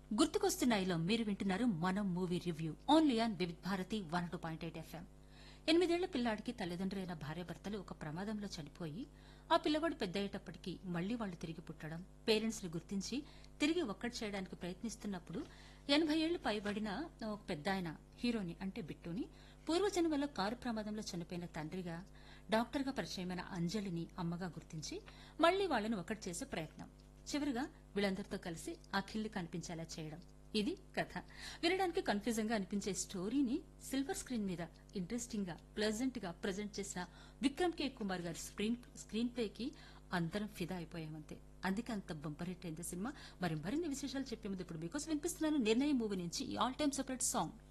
గుర్తుకొస్తున్నాయిలో మీరు వింటున్నారు మనం movie review only on Vividh Bharati one two point eight FM ఎనిమిదేళ్ల పిల్లాడికి తల్లిదండ్రులైన భార్యాభర్తలు ఒక ప్రమాదంలో చనిపోయి ఆ పిల్లవాడు పెద్దయ్యేటప్పటికి మళ్లీ వాళ్ళు తిరిగి పుట్టడం పేరెంట్స్ ని గుర్తించి తిరిగి ఒక్కటి చేయడానికి ప్రయత్నిస్తున్నప్పుడు ఎనభై ఏళ్లు పైబడిన ఒక పెద్ద ఆయన హీరోని అంటే బిట్టుని పూర్వజన్మలో కారు ప్రమాదంలో చనిపోయిన తండ్రిగా డాక్టర్గా పరిచయమైన అంజలిని అమ్మగా గుర్తించి మళ్లీ వాళ్ళని ఒకటి చేసే ప్రయత్నం చివరిగా వీళ్ళందరితో కలిసి అఖిల్ని కనిపించేలా చేయడం ఇది కథ వినడానికి కన్ఫ్యూజన్ గా అనిపించే స్టోరీని సిల్వర్ స్క్రీన్ మీద ఇంట్రెస్టింగ్ గా ప్లెజెంట్ గా ప్రజెంట్ చేసిన విక్రమ్ కే కుమార్ గారి స్క్రీన్ స్క్రీన్ ప్లేకి అందరం ఫిదా అయిపోయామంతే అందుకే అంత బంపర్ హిట్ అయింది సినిమా మరి మరిన్ని విశేషాలు చెప్పే ముందు ఇప్పుడు మీకోసం వినిపిస్తున్నాను నిర్ణయం మూవీ నుంచి ఆల్ టైమ్ సెపరేట్ సాంగ్